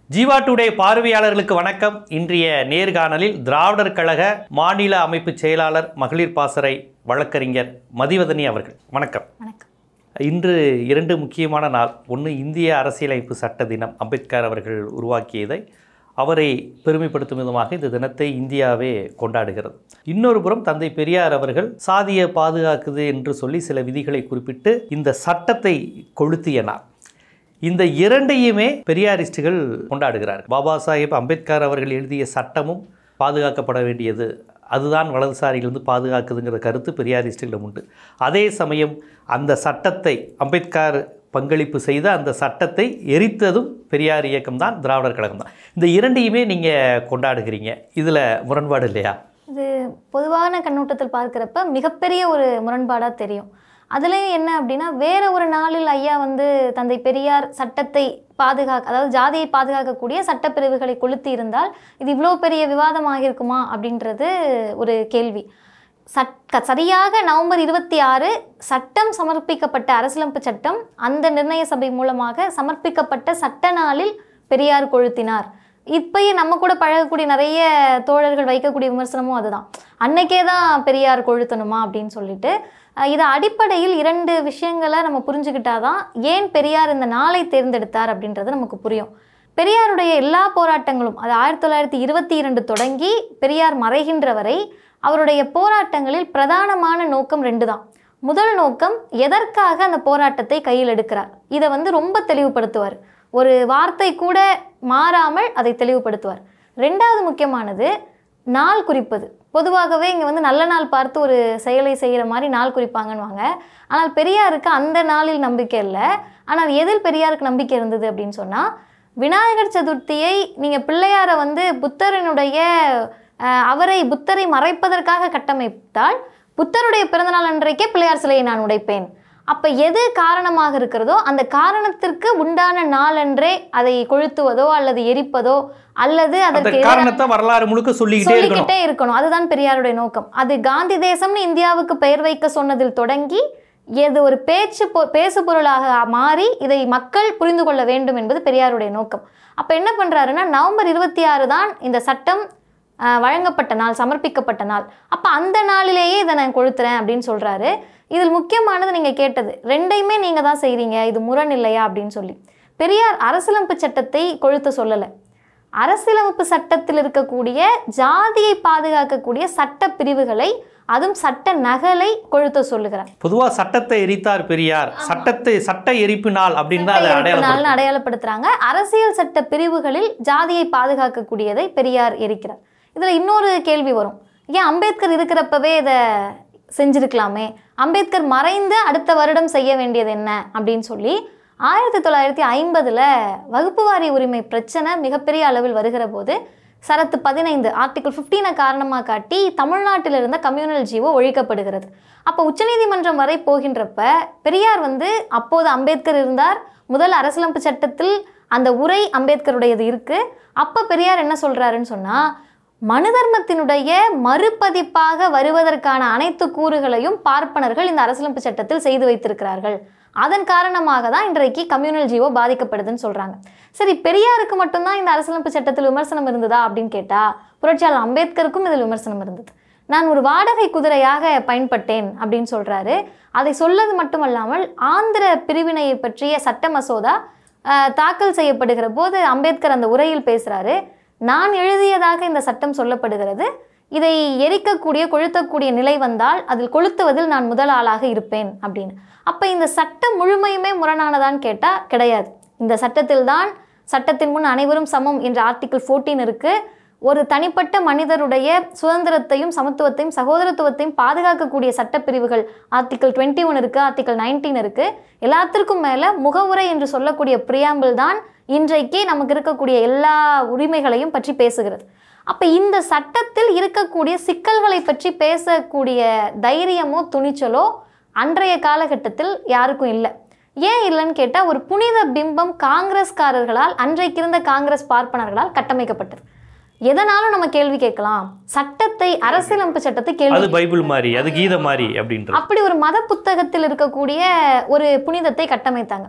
Jeeva today பார்வையாளர்களுக்கு வணக்கம் இன்றைய நேர்காணலில் திராவிடர் கழக மாநில அமைப்பு செயலாளர் மகளிர் பாசறை வழக்கறிஞர் மதிவதனி அவர்கள் வணக்கம் வணக்கம் இன்று இரண்டு முக்கியமான நாள் ஒன்று இந்திய அரசியலமைப்பு சட்ட தினம் அம்பேத்கர் அவர்கள் உருவாக்கியதை அவரை பெருமைப்படுத்தும் விதமாக இந்த தினத்தை இந்தியாவே கொண்டாடுகிறது இன்னொரு புறம் தந்தை பெரியார் அவர்கள் சாதியை பாதுகாக்குது என்று சொல்லி சில விதிகளை குறிப்பிட்டு இந்த சட்டத்தை கொளுத்தியனார் இந்த இரண்டையுமே பெரியாரிஸ்டுகள் கொண்டாடுகிறார்கள் பாபா சாஹேப் அம்பேத்கர் அவர்கள் எழுதிய சட்டமும் பாதுகாக்கப்பட வேண்டியது அதுதான் வலதுசாரியிலிருந்து பாதுகாக்குதுங்கிற கருத்து பெரியாரிஸ்டுகளிடம் உண்டு அதே சமயம் அந்த சட்டத்தை அம்பேத்கர் பங்களிப்பு செய்த அந்த சட்டத்தை எரித்ததும் பெரியார் இயக்கம்தான் திராவிடர் கழகம் தான் இந்த இரண்டையுமே நீங்கள் கொண்டாடுகிறீங்க இதில் முரண்பாடு இல்லையா இது பொதுவான கண்ணோட்டத்தில் பார்க்குறப்ப மிகப்பெரிய ஒரு முரண்பாடாக தெரியும் அதுலேயும் என்ன அப்படின்னா வேற ஒரு நாளில் ஐயா வந்து தந்தை பெரியார் சட்டத்தை பாதுகாக்க அதாவது ஜாதியை பாதுகாக்கக்கூடிய சட்டப்பிரிவுகளை கொளுத்தி இருந்தால் இது இவ்வளோ பெரிய விவாதமாக இருக்குமா அப்படின்றது ஒரு கேள்வி சட் க- சரியாக நவம்பர் இருபத்தி ஆறு சட்டம் சமர்ப்பிக்கப்பட்ட அரசியலமைப்பு சட்டம் அந்த நிர்ணய சபை மூலமாக சமர்ப்பிக்கப்பட்ட சட்ட நாளில் பெரியார் கொளுத்தினார் இப்பயே நம்ம கூட பழகக்கூடிய நிறைய தோழர்கள் வைக்கக்கூடிய விமர்சனமும் அதுதான் அன்னைக்கே தான் பெரியார் கொளுத்தணுமா அப்படின்னு சொல்லிட்டு அஹ் இது அடிப்படையில் இரண்டு விஷயங்களை நம்ம புரிஞ்சுக்கிட்டாதான் ஏன் பெரியார் இந்த நாளை தேர்ந்தெடுத்தார் அப்படின்றது நமக்கு புரியும் பெரியாருடைய எல்லா போராட்டங்களும் அது ஆயிரத்தி தொள்ளாயிரத்தி இருபத்தி இரண்டு தொடங்கி பெரியார் மறைகின்ற வரை அவருடைய போராட்டங்களில் பிரதானமான நோக்கம் ரெண்டு தான் முதல் நோக்கம் எதற்காக அந்த போராட்டத்தை கையில் எடுக்கிறார் இதை வந்து ரொம்ப தெளிவுபடுத்துவார் ஒரு வார்த்தை கூட மாறாமல் அதை தெளிவுபடுத்துவார் ரெண்டாவது முக்கியமானது நாள் குறிப்பது பொதுவாகவே இங்கே வந்து நல்ல நாள் பார்த்து ஒரு செயலை செய்கிற மாதிரி நாள் குறிப்பாங்கன்னுவாங்க ஆனால் பெரியாருக்கு அந்த நாளில் நம்பிக்கை இல்லை ஆனால் எதில் பெரியாருக்கு நம்பிக்கை இருந்தது அப்படின்னு சொன்னால் விநாயகர் சதுர்த்தியை நீங்கள் பிள்ளையாரை வந்து புத்தரனுடைய அஹ், அவரை புத்தரை மறைப்பதற்காக கட்டமைத்தால் புத்தருடைய பிறந்தநாள் அன்றைக்கே பிள்ளையார் சிலையை நான் உடைப்பேன் அப்போ எது காரணமாக இருக்கிறதோ அந்த காரணத்திற்கு உண்டான நாளன்றே அதை கொளுத்துவதோ அல்லது எரிப்பதோ அல்லது அந்த அதற்கு எதிரான- காரணத்தை வரலாறு முழுக்க சொல்லிக்கிட்டே இருக்கணும் சொல்லிக்கிட்டே இருக்கணும் அதுதான் பெரியாருடைய நோக்கம் அது காந்தி தேசம்னு இந்தியாவுக்கு பெயர் வைக்க சொன்னதில் தொடங்கி எது ஒரு பேச்சு பொ- பேசு பொருளாக மாறி இதை மக்கள் புரிந்து கொள்ள வேண்டும் என்பது பெரியாருடைய நோக்கம் அப்போ என்ன பண்றாருன்னா நவம்பர் இருபத்தி ஆறு தான் இந்த சட்டம் ஆஹ், வழங்கப்பட்ட நாள் சமர்ப்பிக்கப்பட்ட நாள் அப்போ அந்த நாளிலேயே இதை நான் கொளுத்துறேன் அப்படின்னு சொல்றாரு இதில் முக்கியமானது நீங்க கேட்டது ரெண்டையுமே நீங்க தான் செய்றீங்க இது முரண் இல்லையா அப்படின்னு சொல்லி பெரியார் அரசியலமைப்பு சட்டத்தை கொளுத்த சொல்லலை அரசியலமைப்பு சட்டத்தில் இருக்கக்கூடிய ஜாதியை பாதுகாக்கக்கூடிய சட்ட பிரிவுகளை அதுவும் சட்ட நகலை கொளுத்த சொல்லுகிறார் பொதுவா சட்டத்தை எரித்தார் பெரியார் சட்டத்தை சட்ட எரிப்பு நாள் அப்படின்னு தான் அதை நாள்னு அடையாளம் அடையாளப்படுத்துறாங்க அரசியல் சட்ட பிரிவுகளில் ஜாதியை பாதுகாக்கக்கூடியதை பெரியார் எரிக்கிறார் இதுல இன்னொரு கேள்வி வரும் ஏன் அம்பேத்கர் இருக்கிறப்பவே இதை செஞ்சிருக்கலாமே அம்பேத்கர் மறைந்து அடுத்த வருடம் செய்ய வேண்டியது என்ன அப்படின்னு சொல்லி ஆயிரத்தி தொள்ளாயிரத்தி ஐம்பதுல வகுப்பு வாரி உரிமை பிரச்சனை மிகப்பெரிய அளவில் வருகிற போது சரத்து பதினைந்து ஆர்டிகிள் 15 காரணமாக காட்டி தமிழ்நாட்டில் இருந்த கம்யூனல் ஜீவோ ஒழிக்கப்படுகிறது அப்போ உச்சநீதிமன்றம் வரை போகின்றப்ப பெரியார் வந்து அப்போது அம்பேத்கர் இருந்தார் முதல் அரசியலமைப்பு சட்டத்தில் அந்த உரை அம்பேத்கருடையது இருக்கு அப்போ பெரியார் என்ன சொல்றாருன்னு சொன்னா மனு தர்மத்தினுடைய மறுபதிப்பாக வருவதற்கான அனைத்து கூறுகளையும் பார்ப்பனர்கள் இந்த அரசியலமைப்பு சட்டத்தில் செய்து வைத்திருக்கிறார்கள் அதன் காரணமாக தான் இன்றைக்கு கம்யூனல் ஜீவோ பாதிக்கப்படுதுன்னு சொல்றாங்க சரி பெரியாருக்கு மட்டும்தான் இந்த அரசியலமைப்பு சட்டத்தில் விமர்சனம் இருந்ததா அப்படின்னு கேட்டா புரட்சியாளர் அம்பேத்கருக்கும் இதில் விமர்சனம் இருந்தது நான் ஒரு வாடகை குதிரையாக பயன்பட்டேன் அப்படின்னு சொல்றாரு அதை சொல்லது மட்டுமல்லாமல் ஆந்திர பிரிவினையை பற்றிய சட்ட மசோதா ஆஹ், தாக்கல் செய்யப்படுகிற போது அம்பேத்கர் அந்த உரையில் பேசுறாரு நான் எழுதியதாக இந்த சட்டம் சொல்லப்படுகிறது இதை எரிக்கக்கூடிய கொளுத்தக்கூடிய நிலை வந்தால் அதில் கொளுத்துவதில் நான் முதல் ஆளாக இருப்பேன் அப்படின்னு அப்போ இந்த சட்டம் முழுமையுமே முரணானதான்னு கேட்டால் கிடையாது இந்த சட்டத்தில் தான் சட்டத்தின் முன் அனைவரும் சமம் என்ற ஆர்டிகிள் 14 இருக்கு ஒரு தனிப்பட்ட மனிதருடைய சுதந்திரத்தையும் சமத்துவத்தையும் சகோதரத்துவத்தையும் பாதுகாக்கக்கூடிய சட்டப்பிரிவுகள் ஆர்டிகிள் 21 ஒன் இருக்கு ஆர்டிகிள் நைன்டீன் இருக்கு எல்லாத்திற்கும் மேல முகவுரை என்று சொல்லக்கூடிய பிரியாம்பிள் தான் இன்றைக்கு நமக்கு இருக்கக்கூடிய எல்லா உரிமைகளையும் பற்றி பேசுகிறது அப்ப இந்த சட்டத்தில் இருக்கக்கூடிய சிக்கல்களை பற்றி பேசக்கூடிய தைரியமோ துணிச்சலோ அன்றைய காலகட்டத்தில் யாருக்கும் இல்லை ஏன் இல்லைன்னு கேட்டால் ஒரு புனித பிம்பம் காங்கிரஸ்காரர்களால் அன்றைக்கு இருந்த காங்கிரஸ் பார்ப்பனர்களால் கட்டமைக்கப்பட்டது எதனாலும் நம்ம கேள்வி கேட்கலாம் சட்டத்தை அரசியலமைப்பு சட்டத்தை கேள்வி அது பைபிள் மாதிரி அது கீதை மாதிரி அப்படின்றது அப்படி ஒரு மத புத்தகத்தில் இருக்கக்கூடிய ஒரு புனிதத்தை கட்டமைத்தாங்க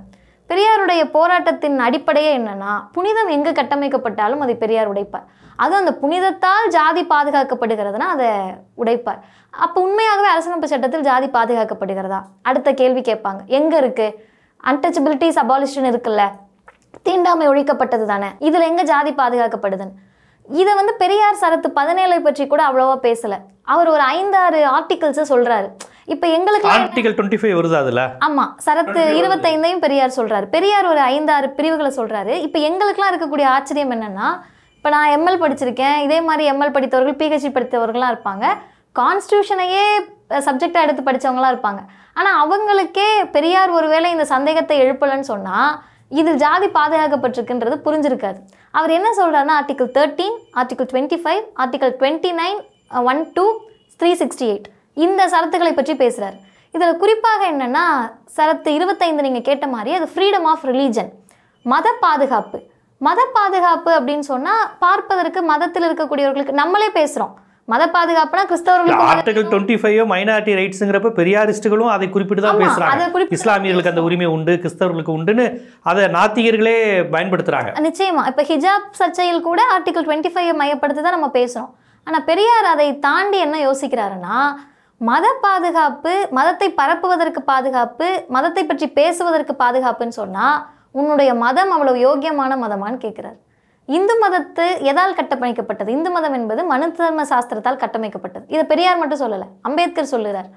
பெரியாருடைய போராட்டத்தின் அடிப்படையே என்னன்னா புனிதம் எங்கு கட்டமைக்கப்பட்டாலும் அதை பெரியார் உடைப்பார் அதுவும் அந்த புனிதத்தால் ஜாதி பாதுகாக்கப்படுகிறதுனா அதை உடைப்பார் அப்போ உண்மையாகவே அரசியலமைப்பு சட்டத்தில் ஜாதி பாதுகாக்கப்படுகிறதா அடுத்த கேள்வி கேட்பாங்க எங்கே இருக்கு அன்டச்சபிலிட்டிஸ் அபாலிஷன் இருக்குல்ல தீண்டாமை ஒழிக்கப்பட்டது தானே இதில் எங்கே ஜாதி பாதுகாக்கப்படுதுன்னு இதை வந்து பெரியார் சரத்து பதினேழை பற்றி கூட அவ்வளோவா பேசலை அவர் ஒரு ஐந்தாறு ஆர்டிகல்ஸை சொல்கிறாரு இப்போ எங்களுக்கு ஆர்டிகல் டுவெண்ட்டி ஃபைவ் வருதா அதில் ஆமா சரத்து இருபத்தைந்தையும் பெரியார் சொல்றாரு பெரியார் ஒரு ஐந்தாறு பிரிவுகளை சொல்றாரு இப்போ எங்களுக்குலாம் இருக்கக்கூடிய ஆச்சரியம் என்னன்னா இப்போ நான் எம்எல் படிச்சிருக்கேன் இதே மாதிரி எம்எல் படித்தவர்கள் பிஹெச்டி படித்தவர்கள்லாம் இருப்பாங்க கான்ஸ்டியூஷனையே சப்ஜெக்டாக எடுத்து படிச்சவங்களா இருப்பாங்க ஆனால் அவங்களுக்கே பெரியார் ஒருவேளை இந்த சந்தேகத்தை எழுப்பலன்னு சொன்னால் இது ஜாதி பாதுகாக்கப்பட்டிருக்குன்றது புரிஞ்சிருக்காது அவர் என்ன சொல்றாருன்னா article thirteen article twenty five article twenty nine one two three sixty eight இந்த சரத்துக்களை பற்றி பேசுகிறார் இதில் குறிப்பாக என்னென்னா சரத்து இருபத்தைந்து நீங்கள் கேட்ட மாதிரி அது ஃப்ரீடம் ஆஃப் ரிலீஜன் மத பாதுகாப்பு மத பாதுகாப்பு அப்படின்னு சொன்னால் பார்ப்பதற்கு மதத்தில் இருக்கக்கூடியவர்களுக்கு நம்மளே பேசுகிறோம் மத பாதுகாப்புனா கிறிஸ்தவர்களுக்கு ஆர்டிகல் டுவெண்ட்டி ஃபைவ் மைனாரிட்டி ரைட்ஸுங்கிறப்ப பெரியாரிஸ்டுகளும் அதை குறிப்பிட்டு தான் ஆமா, அதை பேசுறாங்க குறிப்பிட்டு இஸ்லாமியர்களுக்கு அந்த உரிமை உண்டு கிறிஸ்தவர்களுக்கு உண்டுன்னு அதை நாத்திகர்களே பயன்படுத்துறாங்க நிச்சயமா இப்போ ஹிஜாப் சர்ச்சையில் கூட ஆர்டிகல் டுவெண்ட்டி ஃபைவ் மையப்படுத்தி தான் நம்ம பேசுகிறோம் ஆனால் பெரியார் அதை தாண்டி என்ன யோசிக்கிறாருன்னா மத பாதுகாப்பு மதத்தை பரப்புவதற்கு பாதுகாப்பு மதத்தை பற்றி பேசுவதற்கு பாதுகாப்புன்னு சொன்னால் உன்னுடைய மதம் அவ்வளவு யோக்கியமான மதமான்னு கேட்குறாரு இந்து மதத்து எதால் கட்டமைக்கப்பட்டது இந்து மதம் என்பது மனு தர்ம சாஸ்திரத்தால் கட்டமைக்கப்பட்டது இதை பெரியார் மட்டும் சொல்லலை அம்பேத்கர் சொல்லுறார்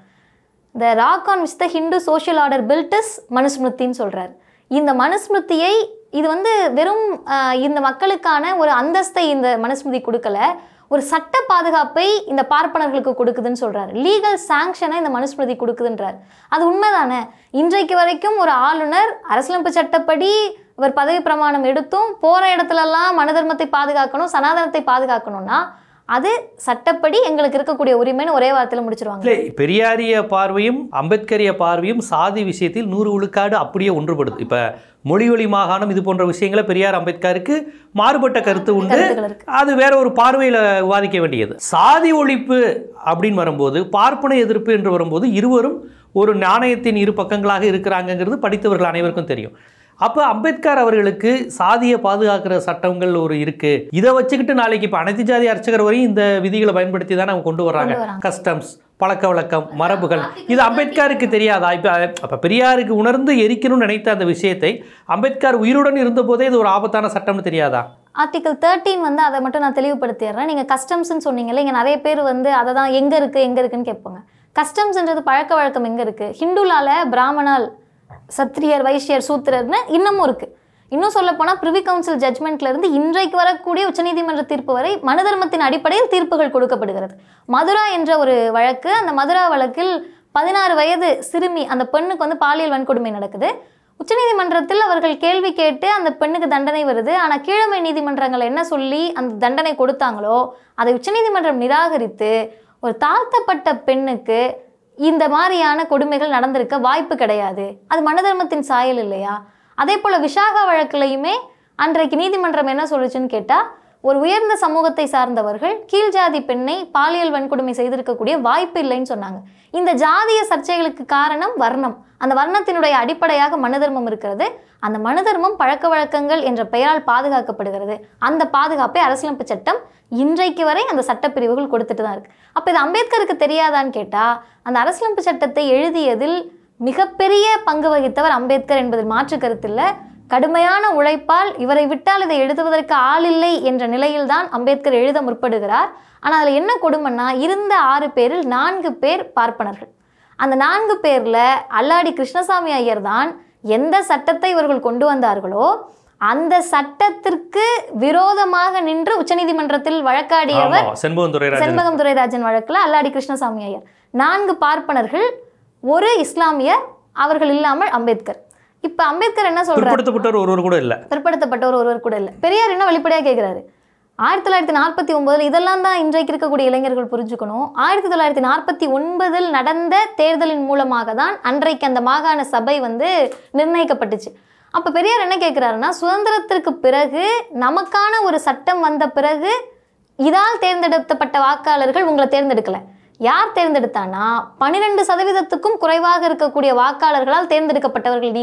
the rock on which the Hindu social order built is மனுஸ்மிருத்தின்னு சொல்கிறார் இந்த மனுஸ்மிருதியை இது வந்து வெறும் ஆஹ், இந்த மக்களுக்கான ஒரு அந்தஸ்தை இந்த மனுஸ்மிருதி கொடுக்கல ஒரு சட்ட பாதுகாப்பை இந்த பார்ப்பனர்களுக்கு கொடுக்குதுன்னு சொல்றாரு லீகல் சாங்ஷனை இந்த மனுஸ்மிருதி கொடுக்குதுன்றார் அது உண்மைதானே இன்றைக்கு வரைக்கும் ஒரு ஆளுநர் அரசியலமைப்பு சட்டப்படி இவர் பதவி பிரமாணம் எடுத்தும் போற இடத்துலலாம் மனு தர்மத்தை பாதுகாக்கணும் சனாதனத்தை பாதுகாக்கணும்னா அது சட்டப்படி எங்களுக்கு இருக்கக்கூடிய உரிமைன்னு ஒரே வாரத்தில் முடிச்சிருவாங்க இல்லை பெரியாரிய பார்வையும் அம்பேத்கரிய பார்வையும் சாதி விஷயத்தில் நூறு விழுக்காடு அப்படியே ஒன்றுபடுது இப்போ மொழிவழி மாகாணம் இது போன்ற விஷயங்களை பெரியார் அம்பேத்கருக்கு மாறுபட்ட கருத்து உண்டு கருத்துக்கள் இருக்கு அது வேற ஒரு பார்வையில் விவாதிக்க வேண்டியது சாதி ஒழிப்பு அப்படின்னு வரும்போது பார்ப்பன எதிர்ப்பு என்று வரும்போது இருவரும் ஒரு நாணயத்தின் இரு பக்கங்களாக இருக்கிறாங்கங்கிறது படித்தவர்கள் அனைவருக்கும் தெரியும் அப்போ அம்பேத்கர் அவர்களுக்கு சாதியை பாதுகாக்கிற சட்டங்கள் ஒரு இருக்கு இதை வச்சுக்கிட்டு நாளைக்கு இப்போ அனைத்து ஜாதி அர்ச்சகர் வரையும் இந்த விதிகளை பயன்படுத்தி தான் அவங்க கொண்டு வர்றாங்க கொண்டு வராங்க. கஸ்டம்ஸ் பழக்க வழக்கம் மரபுகள் இது அம்பேத்கருக்கு தெரியாதா இப்போ அப்போ பெரியாருக்கு உணர்ந்து எரிக்கணும்னு நினைத்த அந்த விஷயத்தை அம்பேத்கர் உயிருடன் இருந்தபோதே இது ஒரு ஆபத்தான சட்டம்னு தெரியாதா ஆர்டிகல் தேர்ட்டீன் வந்து அதை மட்டும் நான் தெளிவுபடுத்திடுறேன் நீங்கள் கஸ்டம்ஸ்னு சொன்னீங்கல்ல இங்கே நிறைய பேர் வந்து அதை தான் எங்கே இருக்குது எங்கே இருக்குன்னு கேட்பாங்க கஸ்டம்ஸ்ன்றது பழக்க வழக்கம் எங்கே இருக்குது ஹிந்துலால பிராமணால் சத்திரியர் வைஷ்யர் சூத்திரர்னு இன்னமும் இருக்குது இன்னும் சொல்ல போனால் பிரிவி கவுன்சில் ஜட்மெண்ட்ல இருந்து இன்றைக்கு வரக்கூடிய உச்சநீதிமன்ற தீர்ப்பு வரை மனு தர்மத்தின் அடிப்படையில் தீர்ப்புகள் கொடுக்கப்படுகிறது மதுரா என்ற ஒரு வழக்கு அந்த மதுரா வழக்கில் பதினாறு வயது சிறுமி அந்த பெண்ணுக்கு வந்து பாலியல் வன்கொடுமை நடக்குது உச்சநீதிமன்றத்தில் அவர்கள் கேள்வி கேட்டு அந்த பெண்ணுக்கு தண்டனை வருது ஆனால் கீழமை நீதிமன்றங்கள் என்ன சொல்லி அந்த தண்டனை கொடுத்தாங்களோ அதை உச்சநீதிமன்றம் நிராகரித்து ஒரு தாழ்த்தப்பட்ட பெண்ணுக்கு இந்த மாதிரியான கொடுமைகள் நடந்திருக்க வாய்ப்பு கிடையாது அது மனதர்மத்தின் சாயல் இல்லையா அதே போல் விசாகா வழக்குலையுமே அன்றைக்கு நீதிமன்றம் என்ன சொல்லுச்சுன்னு கேட்டால் ஒரு உயர்ந்த சமூகத்தை சார்ந்தவர்கள் கீழ் ஜாதி பெண்ணை பாலியல் வன்கொடுமை செய்திருக்கக்கூடிய வாய்ப்பு இல்லைன்னு சொன்னாங்க இந்த ஜாதிய சர்ச்சைகளுக்கு காரணம் வர்ணம் அந்த வர்ணத்தினுடைய அடிப்படையாக மனுதர்மம் இருக்கிறது அந்த மனுதர்மம் பழக்க வழக்கங்கள் என்ற பெயரால் பாதுகாக்கப்படுகிறது அந்த பாதுகாப்பை அரசியலமைப்பு சட்டம் இன்றைக்கு வரை அந்த சட்டப்பிரிவுகள் கொடுத்துட்டு தான் இருக்கு அப்போ இது அம்பேத்கருக்கு தெரியாதான்னு கேட்டால் அந்த அரசியலமைப்பு சட்டத்தை எழுதியதில் மிகப்பெரிய பங்கு வகித்தவர் அம்பேத்கர் என்பதில் மாற்று கருத்தில்லை கடுமையான உழைப்பால் இவரை விட்டால் இதை எழுதுவதற்கு ஆள் இல்லை என்ற நிலையில்தான் அம்பேத்கர் எழுத முற்படுகிறார் ஆனால் அதில் என்ன கொடுமைன்னா இருந்த ஆறு பேரில் நான்கு பேர் பார்ப்பனர்கள் அந்த நான்கு பேரில் அல்லாடி கிருஷ்ணசாமி ஐயர் தான் எந்த சட்டத்தை இவர்கள் கொண்டு வந்தார்களோ அந்த சட்டத்திற்கு விரோதமாக நின்று உச்சநீதிமன்றத்தில் வழக்காடியவர் ஆமா செண்பகம் துரைராஜன் செண்பகம் துரைராஜன் வழக்கில் அல்லாடி கிருஷ்ணசாமி ஐயர் நான்கு பார்ப்பனர்கள் ஒரு இஸ்லாமியர் அவர்கள் இல்லாமல் அம்பேத்கர் இப்போ அம்பேத்கர் என்ன சொல்றாரு பிற்படுத்தப்பட்டவர் ஒருவர் கூட இல்லை பிற்படுத்தப்பட்டவர் ஒருவர் கூட இல்லை பெரியார் என்ன வெளிப்படையாக கேட்குறாரு ஆயிரத்தி தொள்ளாயிரத்தி நாற்பத்தி ஒன்பதில் இதெல்லாம் தான் இன்றைக்கு இருக்கக்கூடிய இளைஞர்கள் புரிஞ்சுக்கணும் ஆயிரத்தி தொள்ளாயிரத்தி நாற்பத்தி ஒன்பதில் நடந்த தேர்தலின் மூலமாக தான் அன்றைக்கு அந்த மாகாண சபை வந்து நிர்ணயிக்கப்பட்டுச்சு அப்போ பெரியார் என்ன கேட்குறாருன்னா சுதந்திரத்திற்கு பிறகு நமக்கான ஒரு சட்டம் வந்த பிறகு இதால் தேர்ந்தெடுக்கப்பட்ட வாக்காளர்கள் உங்களை தேர்ந்தெடுக்கல யார் தேர்ந்தெடுத்தானா பன்னிரெண்டு சதவீதத்துக்கும் குறைவாக இருக்கக்கூடிய வாக்காளர்களால் தேர்ந்தெடுக்கப்பட்டவர்கள் நீங்கள்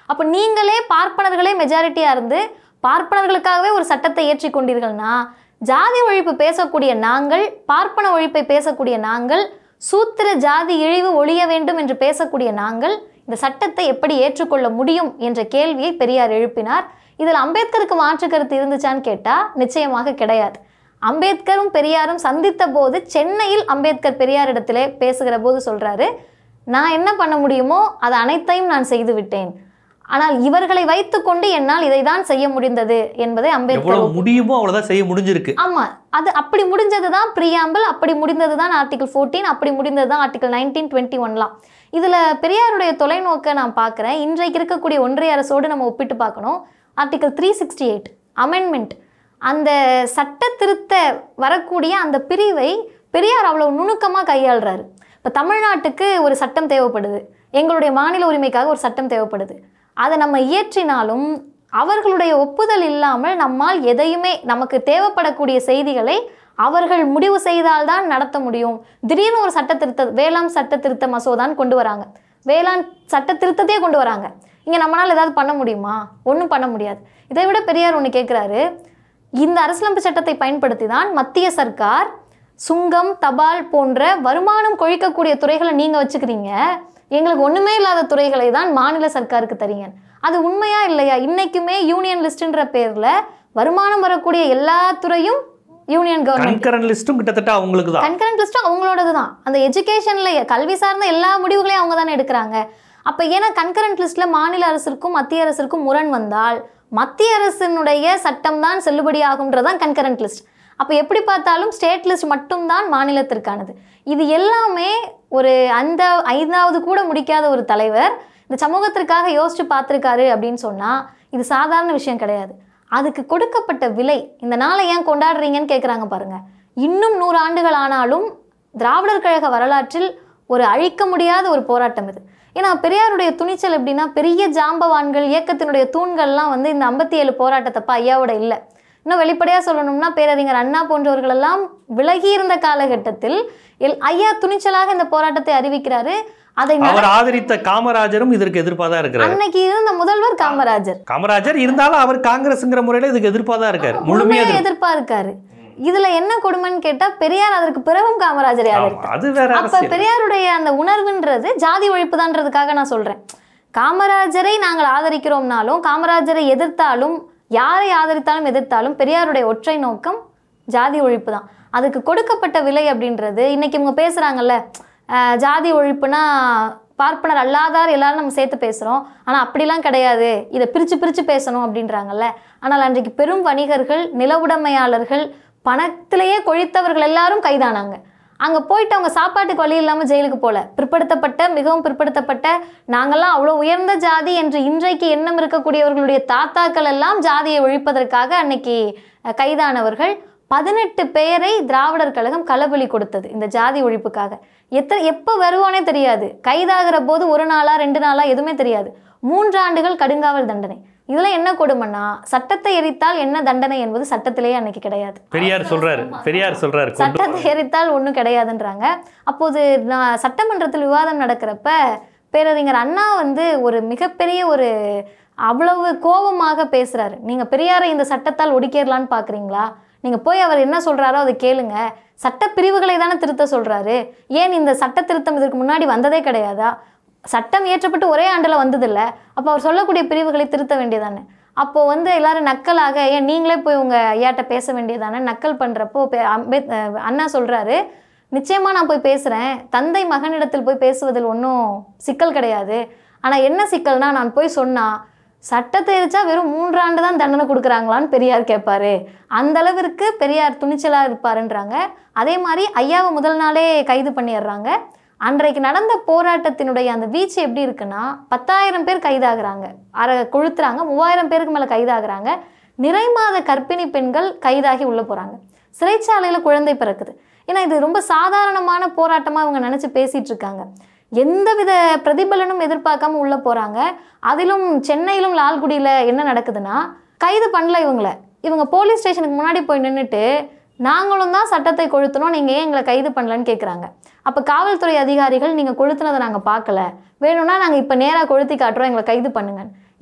அப்போ நீங்களே பார்ப்பனர்களே மெஜாரிட்டியாக இருந்து பார்ப்பனர்களுக்காகவே ஒரு சட்டத்தை ஏற்றி கொண்டீர்கள்னா ஜாதி ஒழிப்பு பேசக்கூடிய நாங்கள் பார்ப்பன ஒழிப்பை பேசக்கூடிய நாங்கள் சூத்திர ஜாதி இழிவு ஒழிய வேண்டும் என்று பேசக்கூடிய நாங்கள் இந்த சட்டத்தை எப்படி ஏற்றுக்கொள்ள முடியும் என்ற கேள்வியை பெரியார் எழுப்பினார் இதில் அம்பேத்கருக்கு மாற்று கருத்து இருந்துச்சான்னு கேட்டால் நிச்சயமாக கிடையாது அம்பேத்கரும் பெரியாரும் சந்தித்த போது சென்னையில் அம்பேத்கர் பெரியாரிடத்திலே பேசுகிற போது சொல்றாரு நான் என்ன பண்ண முடியுமோ அது அனைத்தையும் நான் செய்து விட்டேன் ஆனால் இவர்களை வைத்துக்கொண்டு என்னால் இதை தான் செய்ய முடிந்தது என்பதை அம்பேத்கர் எவ்வளவு முடியுமோ அவ்வளவுதான் செய்ய முடிஞ்சிருக்கு ஆமா அது அப்படி முடிஞ்சது தான் ப்ரியாம்பிள் அப்படி முடிந்தது தான் ஆர்டிகல் ஃபோர்டீன் அப்படி முடிந்தது தான் ஆர்டிகல் நைன்டீன் டுவெண்ட்டி ஒன்லாம் இதில் பெரியாருடைய தொலைநோக்கை நான் பார்க்குறேன் இன்றைக்கு இருக்கக்கூடிய ஒன்றிய அரசோடு நம்ம ஒப்பிட்டு பார்க்கணும் article three sixty eight amendment அந்த சட்ட திருத்த வரக்கூடிய அந்த பிரிவை பெரியார் அவ்வளோ நுணுக்கமாக கையாளுறாரு இப்போ தமிழ்நாட்டுக்கு ஒரு சட்டம் தேவைப்படுது எங்களுடைய மாநில உரிமைக்காக ஒரு சட்டம் தேவைப்படுது அதை நம்ம இயற்றினாலும் அவர்களுடைய ஒப்புதல் இல்லாமல் நம்மால் எதையுமே நமக்கு தேவைப்படக்கூடிய செய்திகளை அவர்கள் முடிவு செய்தால்தான் நடத்த முடியும் திடீர்னு ஒரு சட்ட திருத்த வேளாண் சட்ட திருத்த மசோதான்னு கொண்டு வராங்க வேளாண் சட்ட திருத்தத்தையே கொண்டு வராங்க இங்கே நம்மளால் ஏதாவது பண்ண முடியுமா ஒன்றும் பண்ண முடியாது இதை விட பெரியார் ஒன்று கேட்குறாரு இந்த அரசியலமைப்பு சட்டத்தை பயன்படுத்தி தான் மத்திய சர்க்கார் சுங்கம் தபால் போன்ற வருமானம் கொழிக்கக்கூடிய துறைகளை நீங்கள் வச்சுக்கிறீங்க எங்களுக்கு ஒன்றுமே இல்லாத துறைகளை தான் மாநில சர்க்காருக்கு தரீங்க அது உண்மையா இல்லையா இன்னைக்குமே யூனியன் லிஸ்ட்ன்ற பேரில் வருமானம் வரக்கூடிய எல்லா துறையும் யூனியன் கவர்மெண்ட் கன்கரன் லிஸ்ட்டும் கிட்டத்தட்ட அவங்களுக்கு தான் கன்கரண்ட் லிஸ்ட்டும் அவங்களோடது தான் அந்த எஜுகேஷனில் கல்வி சார்ந்த எல்லா முடிவுகளையும் அவங்க தானே எடுக்கிறாங்க அப்போ ஏன்னா கன்கரண்ட் லிஸ்ட்டில் மாநில அரசிற்கும் மத்திய அரசிற்கும் முரண் வந்தால் மத்திய அரசினுடைய சட்டம் தான் செல்லுபடியாகும்ன்றதான் கன்கரண்ட் லிஸ்ட் அப்போ எப்படி பார்த்தாலும் ஸ்டேட் லிஸ்ட் மட்டும்தான் மாநிலத்திற்கானது இது எல்லாமே ஒரு அந்த ஐந்தாவது கூட முடிக்காத ஒரு தலைவர் இந்த சமூகத்திற்காக யோசிச்சு பார்த்துருக்காரு அப்படின்னு சொன்னால் இது சாதாரண விஷயம் கிடையாது அதுக்கு கொடுக்கப்பட்ட விலை இந்த நாளை ஏன் கொண்டாடுறீங்கன்னு கேட்குறாங்க பாருங்க இன்னும் நூறு ஆண்டுகள் ஆனாலும் திராவிடர் கழக வரலாற்றில் ஒரு அழிக்க முடியாத ஒரு போராட்டம் இது ஏன்னா பெரியாருடைய துணிச்சல் எப்படின்னா பெரிய ஜாம்பவான்கள் இயக்கத்தினுடைய தூண்கள்லாம் வந்து இந்த ஐம்பத்தி ஏழு போராட்டத்தப்ப ஐயாவோட இல்லை இன்னும் வெளிப்படையாக சொல்லணும்னா பேரறிஞர் அண்ணா போன்றவர்களெல்லாம் விலகி இருந்த காலகட்டத்தில் எல் ஐயா துணிச்சலாக இந்த போராட்டத்தை அறிவிக்கிறாரு அதை நட- அவர் ஆதரித்த காமராஜரும் இதற்கு எதிர்ப்பா தான் இருக்கிறார் அன்னைக்கு இருந்த முதல்வர் காமராஜர் காமராஜர் இருந்தாலும் அவர் காங்கிரஸ்ங்கிற முறையில இதுக்கு எதிர்ப்பா தான் இருக்காரு முழுமையா முழுமையா எதிர்ப்பு. எதிர்ப்பா இருக்காரு இதுல என்ன கொடுமைன்னு கேட்டா பெரியார் அதற்கு பிறகும் காமராஜரை ஆமா, ஆதரித்தார் அது வேற அப்ப அரசியல் பெரியாருடைய அந்த உணர்வுன்றது ஜாதி ஒழிப்பு தான்றதுக்காக நான் சொல்றேன் காமராஜரை நாங்கள் ஆதரிக்கிறோம்னாலும் காமராஜரை எதிர்த்தாலும் யாரை ஆதரித்தாலும் எதிர்த்தாலும் பெரியாருடைய ஒற்றை நோக்கம் ஜாதி ஒழிப்பு தான் அதுக்கு கொடுக்கப்பட்ட விலை அப்படின்றது இன்னைக்கு இவங்க பேசுறாங்கல்ல அஹ், ஜாதி ஒழிப்புனா பார்ப்பனர் அல்லாதார் எல்லாரும் நம்ம சேர்த்து பேசுகிறோம் ஆனால் அப்படிலாம் கிடையாது இதை பிரித்து பிரித்து பேசணும் அப்படின்றாங்கல்ல ஆனால் அன்றைக்கு பெரும் வணிகர்கள் நிலவுடைமையாளர்கள் பணத்திலேயே கொழித்தவர்கள் எல்லாரும் கைதானாங்க அங்கே போயிட்டு அவங்க சாப்பாட்டுக்கு வழி இல்லாமல் ஜெயிலுக்கு போகல பிற்படுத்தப்பட்ட மிகவும் பிற்படுத்தப்பட்ட நாங்கள்லாம் அவ்வளோ உயர்ந்த ஜாதி என்று இன்றைக்கு எண்ணம் இருக்கக்கூடியவர்களுடைய தாத்தாக்கள் எல்லாம் ஜாதியை ஒழிப்பதற்காக அன்னைக்கு அஹ், கைதானவர்கள் பதினெட்டு பேரை திராவிடர் கழகம் களபலி கொடுத்தது இந்த ஜாதி ஒழிப்புக்காக எத்தனை எப்போ வருவானே தெரியாது கைதாகிற போது ஒரு நாளா ரெண்டு நாளா எதுவுமே தெரியாது மூன்று ஆண்டுகள் கடுங்காவல் தண்டனை இதெல்லாம் என்ன கொடுமைன்னா சட்டத்தை எரித்தால் என்ன தண்டனை என்பது சட்டத்திலேயே அன்னைக்கு கிடையாது பெரியார் சொல்றாரு பெரியார் சொல்றாரு கொண்டு சட்டத்தை எரித்தால் ஒன்றும் கிடையாதுன்றாங்க அப்போது நான் சட்டமன்றத்தில் விவாதம் நடக்கிறப்ப பேரறிஞர் அண்ணா வந்து ஒரு மிகப்பெரிய ஒரு அவ்வளவு கோபமாக பேசுறாரு நீங்க பெரியாரை இந்த சட்டத்தால் ஒடுக்கிடலான்னு பார்க்குறீங்களா நீங்க போய் அவர் என்ன சொல்றாரோ அதை கேளுங்க சட்ட பிரிவுகளை தானே திருத்த சொல்றாரு ஏன் இந்த சட்ட திருத்தம் இதற்கு முன்னாடி வந்ததே கிடையாதா சட்டம் இயற்றப்பட்டு ஒரே ஆண்டில் வந்ததில்ல அப்போ அவர் சொல்லக்கூடிய பிரிவுகளை திருத்த வேண்டியதானே அப்போ வந்து எல்லாரும் நக்கலாக ஏன் நீங்களே போய் உங்க ஐயாட்ட பேச வேண்டியதானே நக்கல் பண்றப்போ பே- அம்பேத் அஹ் அண்ணா சொல்றாரு நிச்சயமா நான் போய் பேசுறேன் தந்தை மகனிடத்தில் போய் பேசுவதில் ஒன்றும் சிக்கல் கிடையாது ஆனா என்ன சிக்கல்னா நான் போய் சொன்னா சட்டத்தை எரிச்சா வெறும் மூன்றாண்டு தான் தண்டனை கொடுக்குறாங்களான்னு பெரியார் கேட்பாரு அந்த அளவிற்கு பெரியார் துணிச்சலா இருப்பாருன்றாங்க அதே மாதிரி ஐயாவை முதல் நாளே கைது பண்ணிடுறாங்க அன்றைக்கு நடந்த போராட்டத்தினுடைய அந்த வீச்சு எப்படி இருக்குன்னா பத்தாயிரம் பேர் கைதாகிறாங்க அரை கொளுத்துறாங்க மூவாயிரம் பேருக்கு மேலே கைதாகிறாங்க நிறைமாத கர்ப்பிணி பெண்கள் கைதாகி உள்ளே போகிறாங்க சிறைச்சாலையில் குழந்தை பிறக்குது ஏன்னா இது ரொம்ப சாதாரணமான போராட்டமாக இவங்க நினச்சி பேசிகிட்டு இருக்காங்க எந்தவித பிரதிபலனும் எதிர்பார்க்காம உள்ளே போகிறாங்க அதிலும் சென்னையிலும் லால்குடியில் என்ன நடக்குதுன்னா கைது பண்ணல இவங்கள இவங்க போலீஸ் ஸ்டேஷனுக்கு முன்னாடி போய் நின்றுட்டு நாங்களும் தான் சட்டத்தை கொளுத்தணும் நீங்கள் ஏன் எங்களை கைது பண்ணலன்னு கேட்குறாங்க அப்போ காவல்துறை அதிகாரிகள் நீங்கள் கொளுத்துனதை நாங்கள் பார்க்கல வேணும்னா நாங்கள் இப்போ நேராக கொளுத்தி காட்டுறோம் எங்களை கைது பண்ணுங்க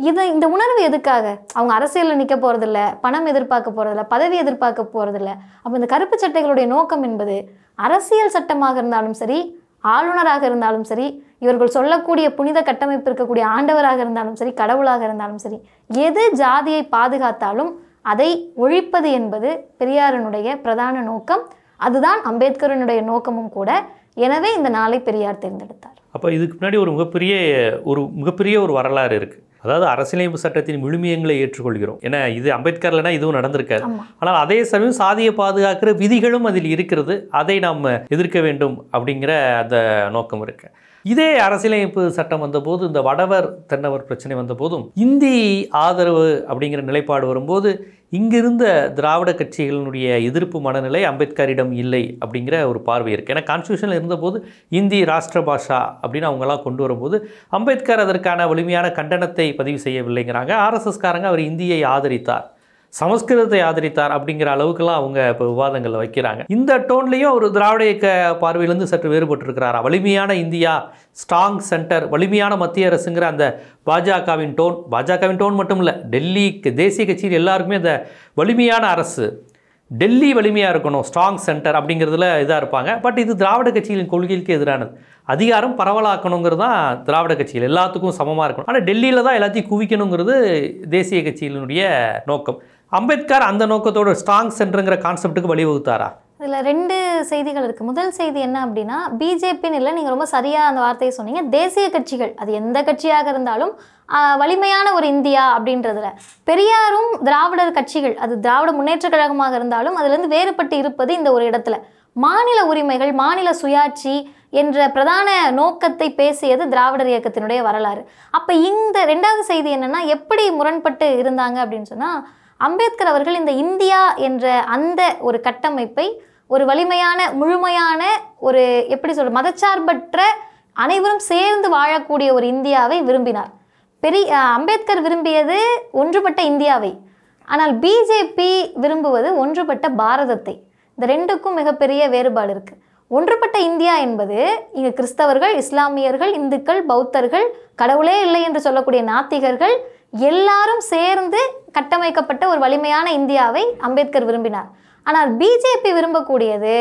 இது இந்த உணர்வு எதுக்காக அவங்க அரசியலில் நிற்க போகிறதில்ல பணம் எதிர்பார்க்க போகிறதில்ல பதவி எதிர்பார்க்க போகிறதில்ல அப்போ இந்த கருப்பு சட்டைகளுடைய நோக்கம் என்பது அரசியல் சட்டமாக இருந்தாலும் சரி ஆளுநராக இருந்தாலும் சரி இவர்கள் சொல்லக்கூடிய புனித கட்டமைப்பு இருக்கக்கூடிய ஆண்டவராக இருந்தாலும் சரி கடவுளாக இருந்தாலும் சரி எது ஜாதியை பாதுகாத்தாலும் அதை ஒழிப்பது என்பது பெரியாரனுடைய பிரதான நோக்கம் அதுதான் அம்பேத்கரனுடைய நோக்கமும் கூட எனவே இந்த நாளை பெரியார் தேர்ந்தெடுத்தார் அப்போ இதுக்கு முன்னாடி ஒரு மிகப்பெரிய ஒரு மிகப்பெரிய ஒரு வரலாறு இருக்குது அதாவது அரசியலமைப்பு சட்டத்தின் விழுமியங்களை ஏற்றுக்கொள்கிறோம் ஏன்னா இது அம்பேத்கர்லனா இதுவும் நடந்திருக்காது ஆமா. ஆனால் அதே சமயம் சாதியை பாதுகாக்கிற விதிகளும் அதில் இருக்கிறது அதை நாம் எதிர்க்க வேண்டும் அப்படிங்கிற அந்த நோக்கம் இருக்கு இதே அரசியலமைப்பு சட்டம் வந்தபோது இந்த வடவர் தென்னவர் பிரச்சனை வந்தபோதும் இந்தி ஆதரவு அப்படிங்கிற நிலைப்பாடு வரும்போது இங்கிருந்த திராவிட கட்சிகளினுடைய எதிர்ப்பு மனநிலை அம்பேத்கரிடம் இல்லை அப்படிங்கிற ஒரு பார்வை இருக்குது ஏன்னா கான்ஸ்டியூஷனில் இருந்தபோது இந்தி ராஷ்டிர பாஷா அப்படின்னு அவங்கெல்லாம் கொண்டு வரும்போது அம்பேத்கர் அதற்கான வலிமையான கண்டனத்தை பதிவு செய்யவில்லைங்கிறாங்க ஆர்எஸ்எஸ்காரங்க அவர் இந்தியை ஆதரித்தார் சமஸ்கிருதத்தை ஆதரித்தார் அப்படிங்கிற அளவுக்குலாம் அவங்க இப்போ விவாதங்களில் வைக்கிறாங்க இந்த டோன்லேயும் ஒரு திராவிட இயக்க பார்வையிலேருந்து சற்று வேறுபட்டிருக்கிறாரா வலிமையான இந்தியா ஸ்ட்ராங் சென்டர் வலிமையான மத்திய அரசுங்கிற அந்த பாஜகவின் டோன் பாஜகவின் டோன் மட்டும் இல்லை டெல்லி க- தேசிய கட்சியில் எல்லாருக்குமே அந்த வலிமையான அரசு டெல்லி வலிமையாக இருக்கணும் ஸ்ட்ராங் சென்டர் அப்படிங்கிறதுல இதாக இருப்பாங்க பட் இது திராவிட கட்சிகளின் கொள்கைக்கு எதிரானது அதிகாரம் பரவலாக்கணுங்கிறது தான் திராவிட கட்சிகள் எல்லாத்துக்கும் சமமாக இருக்கணும் ஆனால் டெல்லியில் தான் எல்லாத்தையும் குவிக்கணுங்கிறது தேசிய கட்சியினுடைய நோக்கம் அம்பேத்கர் அந்த நோக்கத்தோட ஸ்ட்ராங் சென்டருங்கிற கான்செப்ட்டுக்கு வழிவகுத்தாரா இதில் ரெண்டு செய்திகள் இருக்குது முதல் செய்தி என்ன அப்படின்னா பிஜேபின்னு இல்லை நீங்கள் ரொம்ப சரியாக அந்த வார்த்தையை சொன்னீங்க தேசிய கட்சிகள் அது எந்த கட்சியாக இருந்தாலும் ஆஹ், வலிமையான ஒரு இந்தியா அப்படின்றதுல பெரியாரும் திராவிடர் கட்சிகள் அது திராவிட முன்னேற்ற கழகமாக இருந்தாலும் அதுலேருந்து வேறுபட்டு இருப்பது இந்த ஒரு இடத்துல மாநில உரிமைகள் மாநில சுயாட்சி என்ற பிரதான நோக்கத்தை பேசியது திராவிடர் இயக்கத்தினுடைய வரலாறு அப்போ இந்த ரெண்டாவது செய்தி என்னன்னா எப்படி முரண்பட்டு இருந்தாங்க அப்படின்னு சொன்னால் அம்பேத்கர் அவர்கள் இந்த இந்தியா என்ற அந்த ஒரு கட்டமைப்பை ஒரு வலிமையான முழுமையான ஒரு எப்படி சொல்ற மதச்சார்பற்ற அனைவரும் சேர்ந்து வாழக்கூடிய ஒரு இந்தியாவை விரும்பினார் பெரிய அஹ், அம்பேத்கர் விரும்பியது ஒன்றுபட்ட இந்தியாவை ஆனால் பிஜேபி விரும்புவது ஒன்றுபட்ட பாரதத்தை இந்த ரெண்டுக்கும் மிகப்பெரிய வேறுபாடு இருக்கு ஒன்றுபட்ட இந்தியா என்பது இங்கு கிறிஸ்தவர்கள் இஸ்லாமியர்கள் இந்துக்கள் பௌத்தர்கள் கடவுளே இல்லை என்று சொல்லக்கூடிய நாத்திகர்கள் எல்லாரும் சேர்ந்து கட்டமைக்கப்பட்ட ஒரு வலிமையான இந்தியாவை அம்பேத்கர் விரும்பினார் ஆனால் பிஜேபி விரும்பக்கூடியது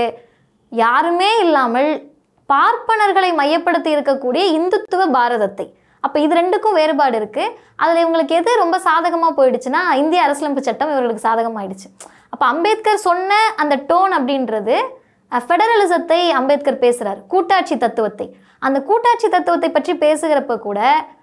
யாருமே இல்லாமல் பார்ப்பனர்களை மையப்படுத்தி இருக்கக்கூடிய இந்துத்துவ பாரதத்தை அப்போ இது ரெண்டுக்கும் வேறுபாடு இருக்குது அதில் இவங்களுக்கு எது ரொம்ப சாதகமாக போயிடுச்சுன்னா இந்திய அரசியலமைப்பு சட்டம் இவர்களுக்கு சாதகமாயிடுச்சு அப்போ அம்பேத்கர் சொன்ன அந்த டோன் அப்படின்றது ஃபெடரலிசத்தை அம்பேத்கர் பேசுகிறார் கூட்டாட்சி தத்துவத்தை அந்த கூட்டாட்சி தத்துவத்தை பற்றி பேசுகிறப்ப கூட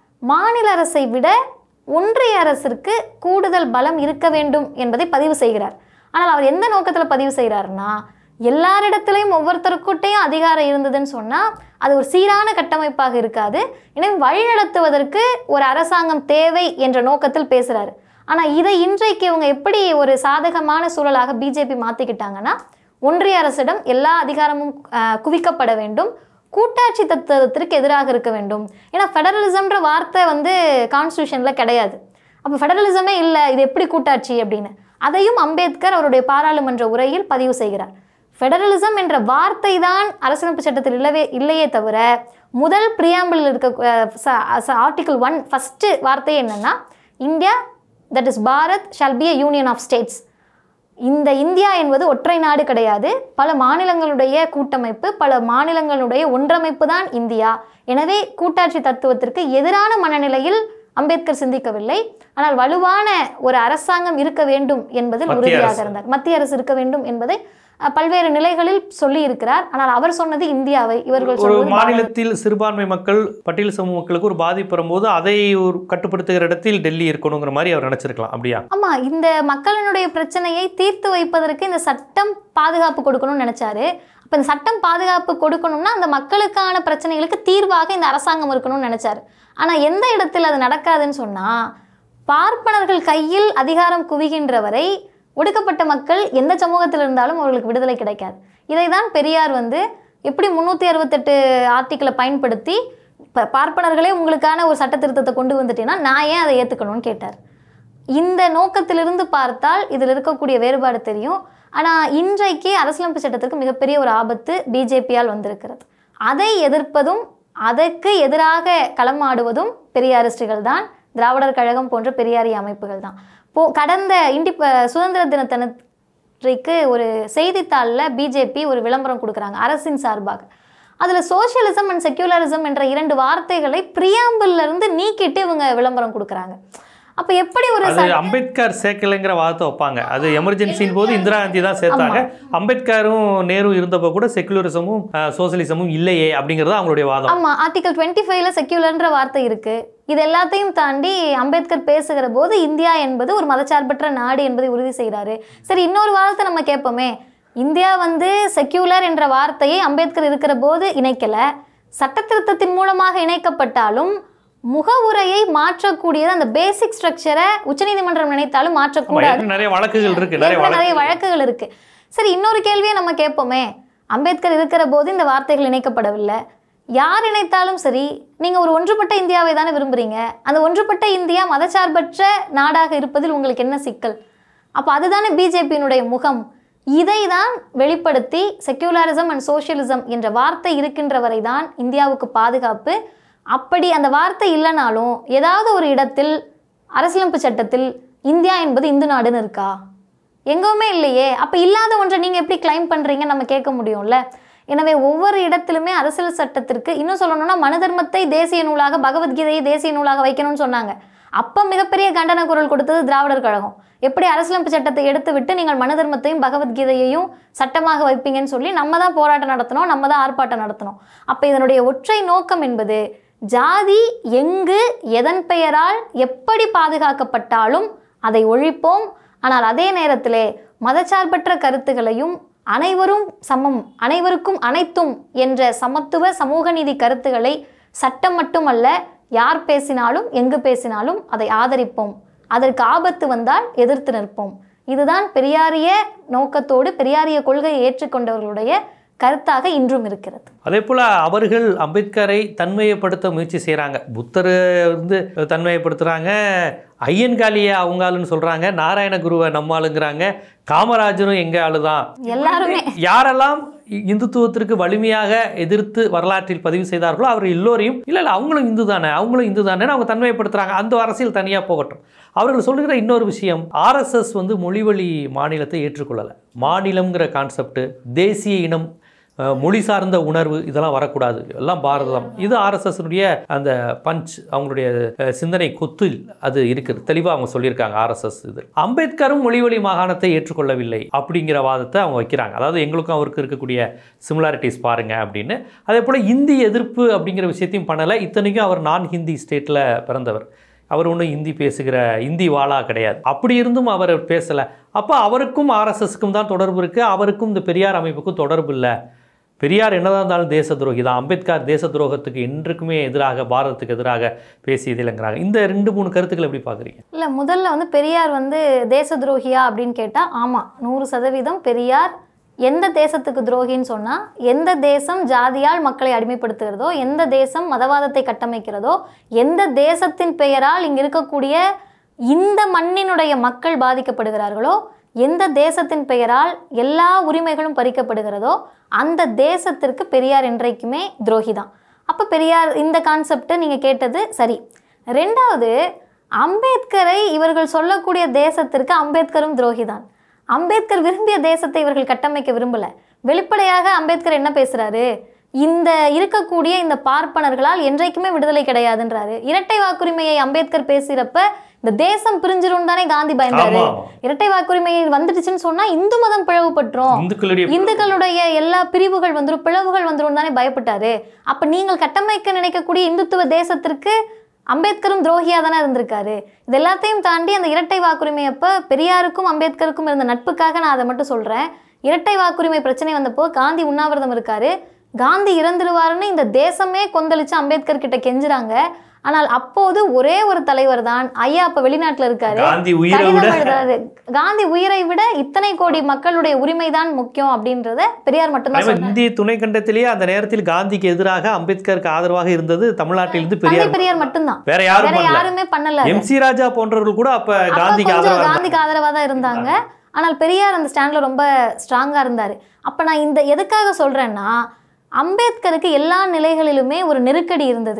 மாநில அரசை விட ஒன்றிய அரசிற்கு கூடுதல் பலம் இருக்க வேண்டும் என்பதை பதிவு செய்கிறார் ஆனால் அவர் எந்த நோக்கத்தில் பதிவு செய்கிறாருன்னா எல்லாரிடத்துலையும் ஒவ்வொருத்தருக்கிட்டையும் அதிகாரம் இருந்ததுன்னு சொன்னால் அது ஒரு சீரான கட்டமைப்பாக இருக்காது எனவே வழிநடத்துவதற்கு ஒரு அரசாங்கம் தேவை என்ற நோக்கத்தில் பேசுகிறாரு ஆனால் இதை இன்றைக்கு இவங்க எப்படி ஒரு சாதகமான சூழலாக பிஜேபி மாற்றிக்கிட்டாங்கன்னா ஒன்றிய அரசிடம் எல்லா அதிகாரமும் ஆஹ், குவிக்கப்பட வேண்டும் கூட்டாட்சி தத்துவத்திற்கு எதிராக இருக்க வேண்டும் ஏன்னா ஃபெடரலிசம்ன்ற வார்த்தை வந்து கான்ஸ்டியூஷனில் கிடையாது அப்போ ஃபெடரலிசமே இல்லை இது எப்படி கூட்டாட்சி அப்படின்னு அதையும் அம்பேத்கர் அவருடைய பாராளுமன்ற உரையில் பதிவு செய்கிறார் ஃபெடரலிசம் என்ற வார்த்தை தான் அரசியலமைப்பு சட்டத்தில் இல்லவே இல்லையே தவிர முதல் பிரியாம்பிளில் இருக்க ஆர்டிகிள் ஒன் ஃபஸ்ட்டு வார்த்தை என்னன்னா India that is Bharat shall be a union of states இந்த இந்தியா என்பது ஒற்றை நாடு கிடையாது பல மாநிலங்களுடைய கூட்டமைப்பு பல மாநிலங்களுடைய ஒன்றமைப்பு தான் இந்தியா எனவே கூட்டாட்சி தத்துவத்திற்கு எதிரான மனநிலையில் அம்பேத்கர் சிந்திக்கவில்லை ஆனால் வலுவான ஒரு அரசாங்கம் இருக்க வேண்டும் என்பதில் மத்திய உறுதியாக அரசு. இருந்தார் மத்திய அரசு இருக்க வேண்டும் என்பதை அஹ், பல்வேறு நிலைகளில் சொல்லி இருக்கிறார் ஆனால் அவர் சொன்னது இந்தியாவை இவர்கள் ஒரு சொல்வது மாநிலத்தில் சிறுபான்மை மக்கள் பட்டியல் சமூக மக்களுக்கு ஒரு பாதிப்பு வரும்போது அதை ஒரு கட்டுப்படுத்துகிற இடத்தில் டெல்லி இருக்கணுங்கிற மாதிரி அவர் நினைச்சிருக்கலாம் அப்படியா ஆமா இந்த மக்களினுடைய பிரச்சனையை தீர்த்து வைப்பதற்கு இந்த சட்டம் பாதுகாப்பு கொடுக்கணும்னு நினைச்சாரு அப்ப இந்த சட்டம் பாதுகாப்பு கொடுக்கணும்னா அந்த மக்களுக்கான பிரச்சனைகளுக்கு தீர்வாக இந்த அரசாங்கம் இருக்கணும்னு நினைச்சாரு ஆனா எந்த இடத்தில் அது நடக்காதுன்னு சொன்னா பார்ப்பனர்கள் கையில் அதிகாரம் குவிகின்ற வரை ஒடுக்கப்பட்ட மக்கள் எந்த சமூகத்தில் இருந்தாலும் அவர்களுக்கு விடுதலை கிடைக்காது இதை தான் பெரியார் வந்து எப்படி முந்நூற்றி அறுபத்தெட்டு ஆர்டிக்கிளை பயன்படுத்தி இப்போ பார்ப்பனர்களே உங்களுக்கான ஒரு சட்ட திருத்தத்தை கொண்டு வந்துட்டீங்கன்னா நான் ஏன் அதை ஏற்றுக்கணும்னு கேட்டார் இந்த நோக்கத்திலிருந்து பார்த்தால் இதில் இருக்கக்கூடிய வேறுபாடு தெரியும் ஆனால் இன்றைக்கு அரசியலமைப்பு சட்டத்திற்கு மிகப்பெரிய ஒரு ஆபத்து பிஜேபியால் வந்திருக்கிறது அதை எதிர்ப்பதும் அதற்கு எதிராக களமாடுவதும் பெரியாரிஸ்டுகள் தான் திராவிடர் கழகம் போன்ற பெரியாரிய அமைப்புகள் தான் போ கடந்த இண்டி சுதந்திர தினத்தனத்தைக்கு ஒரு செய்தித்தாளில் பிஜேபி ஒரு விளம்பரம் கொடுக்குறாங்க அரசின் சார்பாக அதில் சோஷியலிசம் அண்ட் செக்யூலரிசம் என்ற இரண்டு வார்த்தைகளை பிரியாம்பிள்ல இருந்து நீக்கிட்டு இவங்க விளம்பரம் கொடுக்குறாங்க அப்போ எப்படி ஒரு அது அம்பேத்கர் சேர்க்கலைங்கிற வாதத்தை வைப்பாங்க அது எமர்ஜென்சியின் போது இந்திரா காந்தி தான் சேர்த்தாங்க அம்பேத்கரும் நேரு இருந்தப்போ கூட செக்குலரிசமும் சோசியலிசமும் இல்லையே அப்படிங்கிறது அவங்களுடைய வாதம் ஆமா ஆர்டிகல் டுவெண்ட்டி ஃபைவ்ல செக்யூலர்ன்ற வார்த்தை இருக்கு இது எல்லாத்தையும் தாண்டி அம்பேத்கர் பேசுகிற போது இந்தியா என்பது ஒரு மதச்சார்பற்ற நாடு என்பதை உறுதி செய்கிறாரு சரி இன்னொரு வார்த்தை நம்ம கேட்போமே இந்தியா வந்து செக்யூலர் என்ற வார்த்தையை அம்பேத்கர் இருக்கிற போது இணைக்கல சட்ட திருத்தத்தின் மூலமாக இணைக்கப்பட்டாலும் முகவுரையை மாற்றக்கூடியது அந்த பேசிக் ஸ்ட்ரக்சரை உச்சநீதிமன்றம் நினைத்தாலும் ஆமா, மாற்றக்கூடாது ஏற்கனவே நிறைய வழக்குகள் இருக்கு நிறைய ஏற்கனவே நிறைய வழக்கு வழக்குகள் இருக்கு சரி இன்னொரு கேள்வியை நம்ம கேட்போமே அம்பேத்கர் இருக்கிற போது இந்த வார்த்தைகள் இணைக்கப்படவில்லை யார் இணைத்தாலும் சரி நீங்க ஒரு ஒன்றுபட்ட இந்தியாவை தானே விரும்புறீங்க அந்த ஒன்றுபட்ட இந்தியா மதச்சார்பற்ற நாடாக இருப்பதில் உங்களுக்கு என்ன சிக்கல் அப்போ அதுதானே பிஜேபியினுடைய முகம் இதை தான் வெளிப்படுத்தி செக்யூலரிசம் அண்ட் சோஷியலிசம் என்ற வார்த்தை இருக்கின்ற வரை தான் இந்தியாவுக்கு பாதுகாப்பு அப்படி அந்த வார்த்தை இல்லைனாலும் ஏதாவது ஒரு இடத்தில் அரசியலமைப்பு சட்டத்தில் இந்தியா என்பது இந்து நாடுன்னு இருக்கா எங்கேயுமே இல்லையே அப்போ இல்லாத ஒன்றை நீங்கள் எப்படி கிளைம் பண்ணுறீங்க நம்ம கேட்க முடியும்ல எனவே ஒவ்வொரு இடத்திலுமே அரசியல் சட்டத்திற்கு இன்னும் சொல்லணும்னா மனு தர்மத்தை தேசிய நூலாக பகவத்கீதையை தேசிய நூலாக வைக்கணும்னு சொன்னாங்க அப்போ மிகப்பெரிய கண்டன குரல் கொடுத்தது திராவிடர் கழகம் எப்படி அரசியலமைப்பு சட்டத்தை எடுத்து விட்டு நீங்கள் மனு தர்மத்தையும் பகவத்கீதையையும் சட்டமாக வைப்பீங்கன்னு சொல்லி நம்ம தான் போராட்டம் நடத்தணும் நம்ம தான் ஆர்ப்பாட்டம் நடத்தணும் அப்போ இதனுடைய ஒற்றை நோக்கம் என்பது ஜாதி எங்கு எதன் பெயரால் எப்படி பாதுகாக்கப்பட்டாலும் அதை ஒழிப்போம் ஆனால் அதே நேரத்திலே மதச்சார்பற்ற கருத்துகளையும் அனைவரும் சமம் அனைவருக்கும் அனைத்தும் என்ற சமத்துவ சமூக நீதி கருத்துக்களை சட்டம் மட்டுமல்ல யார் பேசினாலும் எங்கு பேசினாலும் அதை ஆதரிப்போம் அதற்கு ஆபத்து வந்தால் எதிர்த்து நிற்போம் இதுதான் பெரியாரிய நோக்கத்தோடு பெரியாரிய கொள்கையை ஏற்றுக்கொண்டவர்களுடைய கருத்தாக இன்றும் இருக்கிறது அதே போல் அவர்கள் அம்பேத்கரை தன்மையப்படுத்த முயற்சி செய்கிறாங்க புத்தரை வந்து தன்மையப்படுத்துகிறாங்க ஐயன்காளியை அவங்க ஆளுன்னு சொல்கிறாங்க நாராயணகுருவை நம்ம ஆளுங்கிறாங்க காமராஜரும் எங்கள் ஆளு தான் எல்லாருமே யாரெல்லாம் இ- இந்துத்துவத்திற்கு வலிமையாக எதிர்த்து வரலாற்றில் பதிவு செய்தார்களோ அவர் எல்லோரையும் இல்லை இல்லை அவங்களும் இந்து தானே அவங்களும் இந்து தானே அவங்க தன்மைப்படுத்துகிறாங்க அந்த அரசியல் தனியாக போகட்டும் அவர்கள் சொல்லுகிற இன்னொரு விஷயம் ஆர்எஸ்எஸ் வந்து மொழிவழி மாநிலத்தை ஏற்றுக்கொள்ளலை மாநிலம்ங்கிற கான்செப்ட் தேசிய இனம் அஹ், மொழி சார்ந்த உணர்வு இதெல்லாம் வரக்கூடாது எல்லாம் பாரதம் இது ஆர்எஸ்எஸ்னுடைய அந்த பஞ்ச் அவங்களுடைய அஹ், சிந்தனை கொத்தில் அது இருக்குது தெளிவாக அவங்க சொல்லியிருக்காங்க ஆர்எஸ்எஸ் இது அம்பேத்கரும் மொழிவழி மாகாணத்தை ஏற்றுக்கொள்ளவில்லை அப்படிங்கிற வாதத்தை அவங்க வைக்கிறாங்க அதாவது எங்களுக்கும் அவருக்கு இருக்கக்கூடிய சிமிலாரிட்டிஸ் பாருங்க அப்படின்னு அதே போல் இந்தி எதிர்ப்பு அப்படிங்கிற விஷயத்தையும் பண்ணலை இத்தனைக்கும் அவர் நான் ஹிந்தி ஸ்டேட்டில் பிறந்தவர் அவர் ஒன்றும் ஹிந்தி பேசுகிற ஹிந்தி வாளா கிடையாது அப்படி இருந்தும் அவர் பேசலை அப்போ அவருக்கும் ஆர்எஸ்எஸ்க்கும் தான் தொடர்பு இருக்குது அவருக்கும் இந்த பெரியார் அமைப்புக்கும் தொடர்பு இல்லை பெரியார் என்னதான் இருந்தாலும் தேச துரோகி தான் அம்பேத்கர் தேச துரோகத்துக்கு என்றைக்குமே எதிராக பாரதத்துக்கு எதிராக பேசியது இல்லைங்கிறாங்க இந்த ரெண்டு மூணு கருத்துக்கள் எப்படி பார்க்குறீங்க இல்லை முதல்ல வந்து பெரியார் வந்து தேச துரோகியா அப்படின்னு கேட்டால் ஆமாம் நூறு சதவீதம் பெரியார் எந்த தேசத்துக்கு துரோகின்னு சொன்னால் எந்த தேசம் ஜாதியால் மக்களை அடிமைப்படுத்துகிறதோ எந்த தேசம் மதவாதத்தை கட்டமைக்கிறதோ எந்த தேசத்தின் பெயரால் இங்கே இருக்கக்கூடிய இந்த மண்ணினுடைய மக்கள் பாதிக்கப்படுகிறார்களோ எந்த தேசத்தின் பெயரால் எல்லா உரிமைகளும் பறிக்கப்படுகிறதோ அந்த தேசத்திற்கு பெரியார் என்றைக்குமே துரோகி தான் அப்போ பெரியார் இந்த கான்செப்டை நீங்கள் கேட்டது சரி ரெண்டாவது அம்பேத்கரை இவர்கள் சொல்லக்கூடிய தேசத்திற்கு அம்பேத்கரும் துரோகிதான் அம்பேத்கர் விரும்பிய தேசத்தை இவர்கள் கட்டமைக்க விரும்பல வெளிப்படையாக அம்பேத்கர் என்ன பேசுறாரு இந்த இருக்கக்கூடிய இந்த பார்ப்பனர்களால் என்றைக்குமே விடுதலை கிடையாதுன்றாரு இரட்டை வாக்குரிமையை அம்பேத்கர் பேசுறப்ப இந்த தேசம் பிரிஞ்சிரும் தானே காந்தி பயந்தாரு ஆமா. இரட்டை வாக்குரிமை வந்துடுச்சுன்னு சொன்னா இந்து மதம் பிளவுபட்டுரும் இந்துக்களுடைய இந்துக்களுடைய எல்லா பிரிவுகள் வந்துரும் பிளவுகள் வந்துரும் தானே பயப்பட்டாரு அப்ப நீங்கள் கட்டமைக்க நினைக்கக்கூடிய இந்துத்துவ தேசத்திற்கு அம்பேத்கரும் துரோகியா தானே இருந்திருக்காரு இது எல்லாத்தையும் தாண்டி அந்த இரட்டை வாக்குரிமை அப்ப பெரியாருக்கும் அம்பேத்கருக்கும் இருந்த நட்புக்காக நான் அதை மட்டும் சொல்றேன் இரட்டை வாக்குரிமை பிரச்சனை வந்தப்போ காந்தி உண்ணாவிரதம் இருக்காரு காந்தி இறந்துருவாருன்னு இந்த தேசமே கொந்தளிச்சு அம்பேத்கர் கிட்ட கெஞ்சுறாங்க ஆனால் அப்போது ஒரே ஒரு தலைவர் தான் ஐயா அப்ப வெளிநாட்டுல இருக்காரு காந்தி உயிரை விட கடிதம் எழுதுறாரு காந்தி உயிரை விட இத்தனை கோடி மக்களுடைய உரிமை தான் முக்கியம் அப்படின்றத பெரியார் மட்டும்தான் அதே மாதிரி சொன்னார் இந்திய துணை கண்டத்திலேயே அந்த நேரத்தில் காந்திக்கு எதிராக அம்பேத்கருக்கு ஆதரவாக இருந்தது தமிழ்நாட்டிலிருந்து தந்தை பெரியார் பெரியார் மட்டும்தான் வேற யாரும் வேற பண்ணல யாருமே பண்ணல அது. எம் சி ராஜா போன்றவர்கள் கூட அப்ப அப்ப காந்திக்கு கொஞ்சம் ஆதரவாக காந்திக்கு ஆதரவா தான் இருந்தாங்க ஆனால் பெரியார் அந்த ஸ்டாண்ட்ல ரொம்ப ஸ்ட்ராங்கா இருந்தாரு அப்ப நான் இந்த எதுக்காக சொல்றேன்னா அம்பேத்கருக்கு எல்லா நிலைகளிலுமே ஒரு நெருக்கடி இருந்தது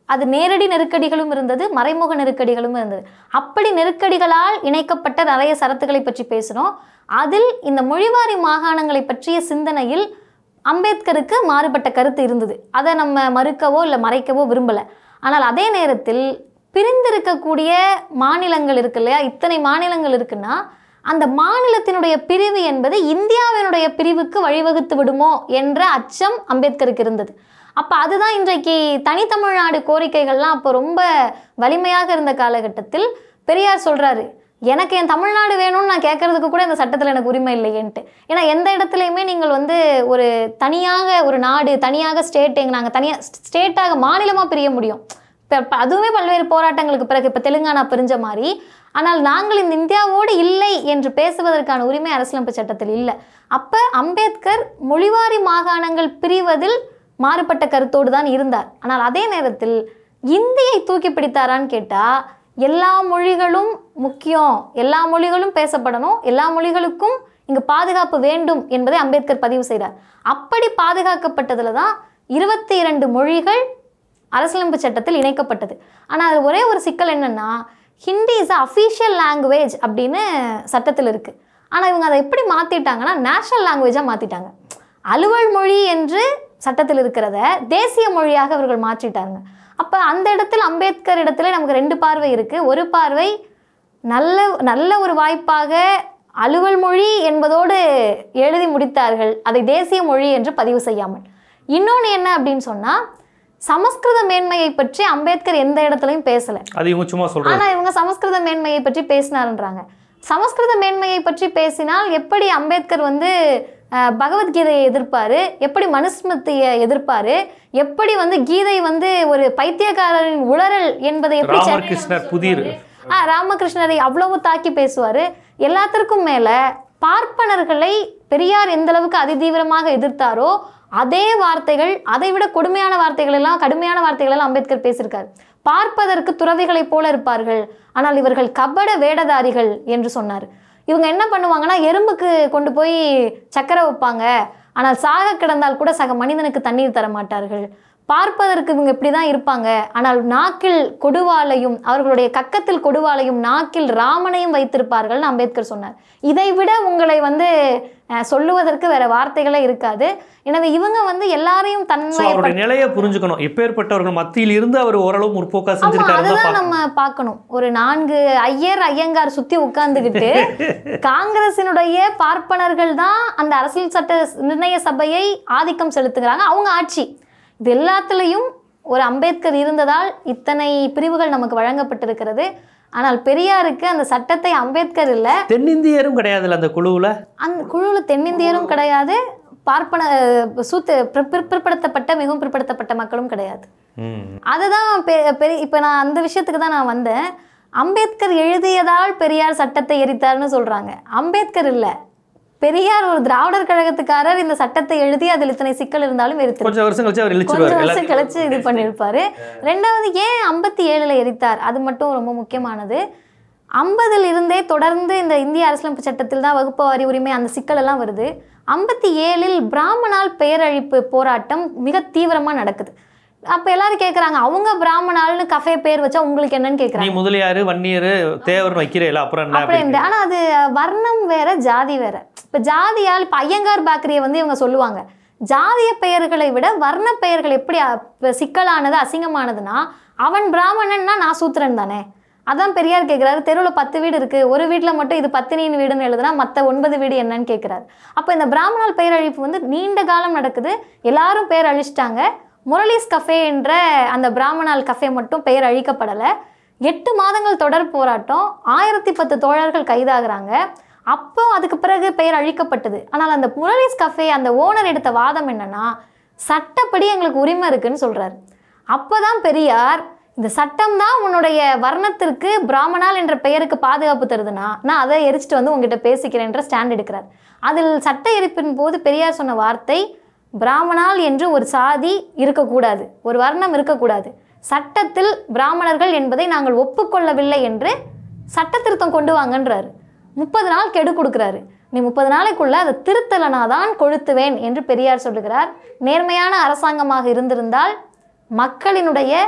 அது நேரடி நெருக்கடிகளும் இருந்தது மறைமுக நெருக்கடிகளும் இருந்தது அப்படி நெருக்கடிகளால் இணைக்கப்பட்ட நிறைய சரத்துக்களை பற்றி பேசுகிறோம் அதில் இந்த மொழிவாரி மாகாணங்களை பற்றிய சிந்தனையில் அம்பேத்கருக்கு மாறுபட்ட கருத்து இருந்தது அதை நம்ம மறுக்கவோ இல்லை மறைக்கவோ விரும்பலை ஆனால் அதே நேரத்தில் பிரிந்திருக்கக்கூடிய மாநிலங்கள் இருக்கு இல்லையா இத்தனை மாநிலங்கள் இருக்குன்னா அந்த மாநிலத்தினுடைய பிரிவு என்பது இந்தியாவினுடைய பிரிவுக்கு வழிவகுத்து விடுமோ என்ற அச்சம் அம்பேத்கருக்கு இருந்தது அப்போ அதுதான் இன்றைக்கு தனித்தமிழ்நாடு கோரிக்கைகள்லாம் அப்போ ரொம்ப வலிமையாக இருந்த காலகட்டத்தில் பெரியார் சொல்றாரு எனக்கு என் தமிழ்நாடு வேணும்னு நான் கேட்கறதுக்கு கூட இந்த சட்டத்தில் எனக்கு உரிமை இல்லையேன்ட்டு ஏன்னா எந்த இடத்துலையுமே நீங்கள் வந்து ஒரு தனியாக ஒரு நாடு தனியாக ஸ்டேட் எங்க நாங்கள் தனியாக ஸ்டேட்டாக மாநிலமாக பிரிய முடியும் இப்போ இப்போ அதுவுமே பல்வேறு போராட்டங்களுக்கு பிறகு இப்போ தெலுங்கானா பிரிஞ்ச மாதிரி ஆனால் நாங்கள் இந்த இந்தியாவோடு இல்லை என்று பேசுவதற்கான உரிமை அரசியலமைப்பு சட்டத்தில் இல்லை அப்போ அம்பேத்கர் மொழிவாரி மாகாணங்கள் பிரிவதில் மாறுபட்ட கருத்தோடு தான் இருந்தார் ஆனால் அதே நேரத்தில் இந்தியை தூக்கி பிடித்தாரான்னு கேட்டால் எல்லா மொழிகளும் முக்கியம் எல்லா மொழிகளும் பேசப்படணும் எல்லா மொழிகளுக்கும் இங்கு பாதுகாப்பு வேண்டும் என்பதை அம்பேத்கர் பதிவு செய்கிறார் அப்படி பாதுகாக்கப்பட்டதுல தான் இருபத்தி இரண்டு மொழிகள் அரசியலமைப்பு சட்டத்தில் இணைக்கப்பட்டது ஆனால் அது ஒரே ஒரு சிக்கல் என்னன்னா ஹிந்தி இஸ் அஃபீஷியல் லாங்குவேஜ் அப்படின்னு சட்டத்தில் இருக்குது ஆனால் இவங்க அதை எப்படி மாற்றிட்டாங்கன்னா நேஷனல் லாங்குவேஜாக மாற்றிட்டாங்க அலுவல் மொழி என்று சட்டத்தில் இருக்கிறத தேசிய மொழியாக அவர்கள் மாற்றிட்டாங்க அப்போ அந்த இடத்துல அம்பேத்கர் இடத்துல நமக்கு ரெண்டு பார்வை இருக்குது ஒரு பார்வை நல்ல நல்ல ஒரு வாய்ப்பாக அலுவல் மொழி என்பதோடு எழுதி முடித்தார்கள் அதை தேசிய மொழி என்று பதிவு செய்யாமல் இன்னொன்று என்ன அப்படின்னு சொன்னால் சமஸ்கிருத மேன்மையை பற்றி அம்பேத்கர் எந்த இடத்துலையும் பேசலை அது இவங்க சும்மா சொல்றது ஆனா இவங்க சமஸ்கிருத மேன்மையை பற்றி பேசினாருன்றாங்க சமஸ்கிருத மேன்மையை பற்றி பேசினால் எப்படி அம்பேத்கர் வந்து அஹ், பகவத்கீதையை எதிர்ப்பாரு எப்படி மனுஸ்மிருதியை எதிர்ப்பாரு எப்படி வந்து கீதை வந்து ஒரு பைத்தியக்காரரின் உளறல் என்பதை எப்படி ராமர் சென்னை கிருஷ்ணர் புதிர் ஆ ராமகிருஷ்ணரை அவ்வளவு தாக்கி பேசுவார் எல்லாத்திற்கும் மேலே பார்ப்பனர்களை பெரியார் எந்த அளவுக்கு அதிதீவிரமாக எதிர்த்தாரோ அதே வார்த்தைகள் அதை விட கொடுமையான வார்த்தைகள் எல்லாம் கடுமையான வார்த்தைகள் எல்லாம் அம்பேத்கர் பேசியிருக்கார் பார்ப்பதற்கு துறவிகளைப் போல இருப்பார்கள் ஆனால் இவர்கள் கபட வேடதாரிகள் என்று சொன்னார் இவங்க என்ன பண்ணுவாங்கன்னா எறும்புக்கு கொண்டு போய் சக்கரை வைப்பாங்க ஆனால் சாக கிடந்தால் கூட சக மனிதனுக்கு தண்ணீர் தர மாட்டார்கள் பார்ப்பதற்கு இவங்க இப்படி தான் இருப்பாங்க ஆனால் நாக்கில் கொடுவாளையும் அவர்களுடைய கக்கத்தில் கொடுவாளையும் நாக்கில் ராமனையும் வைத்திருப்பார்கள்னு அம்பேத்கர் சொன்னார் இதை விட உங்களை வந்து அஹ், சொல்லுவதற்கு வேற வார்த்தைகளே இருக்காது எனவே இவங்க வந்து எல்லாரையும் ஸோ தன்மை அவருடைய நிலையை புரிஞ்சுக்கணும் எப்பேற்பட்டவர்கள் மத்தியில் இருந்து அவர் ஓரளவு முற்போக்கா ஆமா செஞ்சிருக்காருன்னு தான் அதுதான் நம்ம பார்க்கணும் ஒரு நான்கு ஐயர் ஐயங்கார் சுத்தி உட்கார்ந்துகிட்டு காங்கிரசினுடைய பார்ப்பனர்கள் தான் அந்த அரசியல் சட்ட நிர்ணய சபையை ஆதிக்கம் செலுத்துகிறாங்க அவங்க ஆட்சி இது எல்லாத்துலேயும் ஒரு அம்பேத்கர் இருந்ததால் இத்தனை பிரிவுகள் நமக்கு வழங்கப்பட்டிருக்கிறது ஆனால் பெரியாருக்கு அந்த சட்டத்தை அம்பேத்கர் இல்லை தென்னிந்தியரும் கிடையாதுல்ல அந்த குழுவுல அந்த குழுவில் தென்னிந்தியரும் கிடையாது பார்ப்பன சூத்து பிற- பிற- பிற்படுத்தப்பட்ட மிகவும் பிற்படுத்தப்பட்ட மக்களும் கிடையாது ம். அதுதான் பெ- பெரிய இப்போ நான் அந்த விஷயத்துக்கு தான் நான் வந்தேன் அம்பேத்கர் எழுதியதால் பெரியார் சட்டத்தை எரித்தார்னு சொல்றாங்க அம்பேத்கர் இல்லை பெரியார் ஒரு திராவிடர் கழகத்துக்காரர் இந்த சட்டத்தை எழுதி அதில் இத்தனை சிக்கல் இருந்தாலும் எரித்தார் கொஞ்சம் வருஷம் கழிச்சு அவர் கொஞ்சம் இழிச்சிருவார் வருஷம் எல்லாத்தையும் கழிச்சு இது பண்ணியிருப்பாரு ரெண்டாவது ஏன் ஐம்பத்தி ஏழுல எரித்தார் அது மட்டும் ரொம்ப முக்கியமானது ஐம்பதில் இருந்தே தொடர்ந்து இந்த இந்திய அரசியலமைப்பு சட்டத்தில் தான் வகுப்புவாரி உரிமை அந்த சிக்கல் எல்லாம் வருது ஐம்பத்தி ஏழில் பிராமணால் பெயரழிப்பு போராட்டம் மிக தீவிரமா நடக்குது அப்ப எல்லாரும் கேக்குறாங்க அவங்க பிராமணால்னு கஃபே பேர் வச்சா உங்களுக்கு என்னன்னு கேக்குறாங்க நீ முதலியாரு வன்னியரு தேவர் வைக்கிறேல அப்புறம் என்ன அப்படி அப்படின்னு. ஆனா அது வர்ணம் வேற ஜாதி வேற இப்ப ஜாதியால் இப்ப ஐயங்கார் பாக்கரியை வந்து இவங்க சொல்லுவாங்க ஜாதிய பெயர்களை விட வர்ண பெயர்கள் எப்படி அ- இப்ப சிக்கலானது அசிங்கமானதுன்னா அவன் பிராமணன்னா நான் சூத்திரன் தானே அதான் பெரியார் கேட்குறாரு தெருவில் பத்து வீடு இருக்கு ஒரு வீட்டில் மட்டும் இது பத்தினியின் வீடுன்னு எழுதுனா மற்ற ஒன்பது வீடு என்னன்னு கேட்குறாரு அப்போ இந்த பிராமணால் பெயரழிப்பு வந்து நீண்ட காலம் நடக்குது எல்லாரும் பெயர் அழிச்சிட்டாங்க முரளிஸ் கஃபே என்ற அந்த பிராமணால் கஃபே மட்டும் பெயர் அழிக்கப்படலை எட்டு மாதங்கள் தொடர் போராட்டம் ஆயிரத்தி பத்து தோழர்கள் கைதாகிறாங்க அப்போ அதுக்கு பிறகு பெயர் அழிக்கப்பட்டது ஆனால் அந்த முரளிஸ் கஃபே அந்த ஓனர் எடுத்த வாதம் என்னன்னா சட்டப்படி எங்களுக்கு உரிமை இருக்குன்னு சொல்றாரு அப்பதான் பெரியார் இந்த சட்டம் தான் உன்னுடைய வர்ணத்திற்கு பிராமணால் என்ற பெயருக்கு பாதுகாப்பு தருதுன்னா நான் அதை எரிச்சிட்டு வந்து உங்ககிட்ட பேசிக்கிறேன்ற ஸ்டாண்ட் எடுக்கிறார் அதில் சட்ட எரிப்பின் போது பெரியார் சொன்ன வார்த்தை பிராமணால் என்று ஒரு சாதி இருக்கக்கூடாது ஒரு வர்ணம் இருக்கக்கூடாது சட்டத்தில் பிராமணர்கள் என்பதை நாங்கள் ஒப்புக்கொள்ளவில்லை என்று சட்ட திருத்தம் கொண்டு வாங்கன்றாரு முப்பது நாள் கெடு கொடுக்குறாரு நீ முப்பது நாளைக்குள்ள அதை திருத்தலனா தான் கொளுத்துவேன் என்று பெரியார் சொல்லுகிறார் நேர்மையான அரசாங்கமாக இருந்திருந்தால் மக்களினுடைய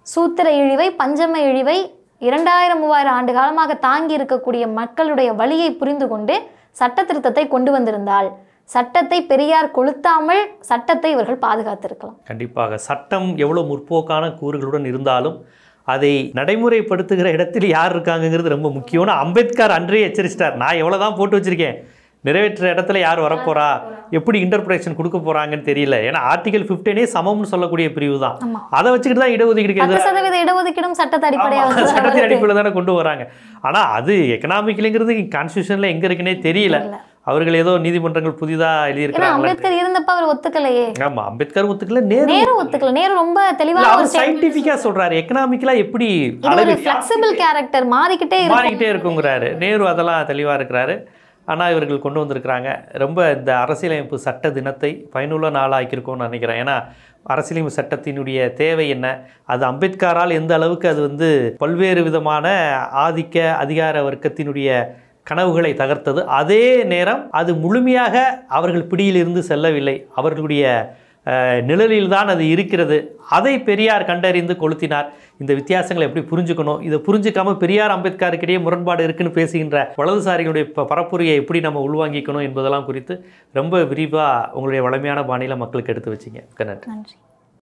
சூத்திர இழிவை பஞ்சம இழிவை இரண்டாயிரம் மூவாயிரம் ஆண்டு காலமாக தாங்கி இருக்கக்கூடிய மக்களுடைய வழியை புரிந்து கொண்டு சட்ட திருத்தத்தை கொண்டு வந்திருந்தால் சட்டத்தை பெரியார் கொளுத்தாமல் சட்டத்தை இவர்கள் பாதுகாத்திருக்கலாம் கண்டிப்பாக சட்டம் எவ்வளோ முற்போக்கான கூறுகளுடன் இருந்தாலும் அதை நடைமுறைப்படுத்துகிற இடத்தில் யார் இருக்காங்கங்கிறது ரொம்ப முக்கியம்னு அம்பேத்கர் அன்றே எச்சரிச்சிட்டார் நான் எவ்வளோ தான் போட்டு வச்சிருக்கேன் நிறைவேற்ற இடத்துல யார் வரப்போறா எப்படி இன்டர்பிரேஷன் கொடுக்க போறாங்கன்னு தெரியல ஏன்னா ஆர்டிகல் 15 சமம்னு சொல்லக்கூடிய பிரிவு தான் ஆமா. அதை வச்சுக்கிட்டு தான் இடஒதுக்கீடு பத்து சதவீத இடஒதுக்கீடும் சட்டத்தை அடிப்படையாக ஆமா, சட்டத்தின் அடிப்படையில் தானே கொண்டு வராங்க ஆனா அது எக்கனாமிக்கலுங்கிறது கான்ஸ்டியூஷன்ல எங்க இருக்குன்னே தெரியல தெரியல. அவர்கள் ஏதோ நீதிமன்றங்கள் புதிதா ஏன்னா எழுதியிருக்கிறாங்க அம்பேத்கர் இருந்தப்ப அவர் ஒத்துக்கலையே ஆமா அம்பேத்கர் ஒத்துக்கல நேரு நேரு ஒத்துக்கல நேரு ரொம்ப தெளிவா இல்ல, ஒரு அவர் சயின்டிபிக்கா சொல்றாரு எக்கனாமிக்கலா எப்படி இது ஒரு அளவு ஃபிளெக்சிபிள் கேரக்டர் மாறிக்கிட்டே இருக்கும் மாறிக்கிட்டே இருக்குங்கிறாரு நேரு அதெல்லாம் தெளிவா இருக்கிறாரு ஆனா இவர்கள் கொண்டு வந்திருக்கிறாங்க ரொம்ப இந்த அரசியலமைப்பு சட்ட தினத்தை பயனுள்ள நாளாக்கியிருக்கோம்னு நினைக்கிறேன் ஏன்னா அரசியலமைப்பு சட்டத்தினுடைய தேவை என்ன அது அம்பேத்கரால் எந்த அளவுக்கு அது வந்து பல்வேறு விதமான ஆதிக்க அதிகார வர்க்கத்தினுடைய கனவுகளை தகர்த்தது அதே நேரம் அது முழுமையாக அவர்கள் பிடியிலிருந்து செல்லவில்லை அவர்களுடைய அஹ், நிழலில்தான் அது இருக்கிறது அதை பெரியார் கண்டறிந்து கொளுத்தினார் இந்த வித்தியாசங்களை எப்படி புரிஞ்சுக்கணும் இதை புரிஞ்சுக்காம பெரியார் அம்பேத்கருக்கிடையே முரண்பாடு இருக்குன்னு பேசுகின்ற வலதுசாரிகளுடைய ப- பரப்புரையை எப்படி நம்ம உள்வாங்கிக்கணும் என்பதெல்லாம் குறித்து ரொம்ப விரிவாக உங்களுடைய வளமையான பாணியில் மக்களுக்கு எடுத்து வச்சிங்க மிக்க நன்றி நன்றி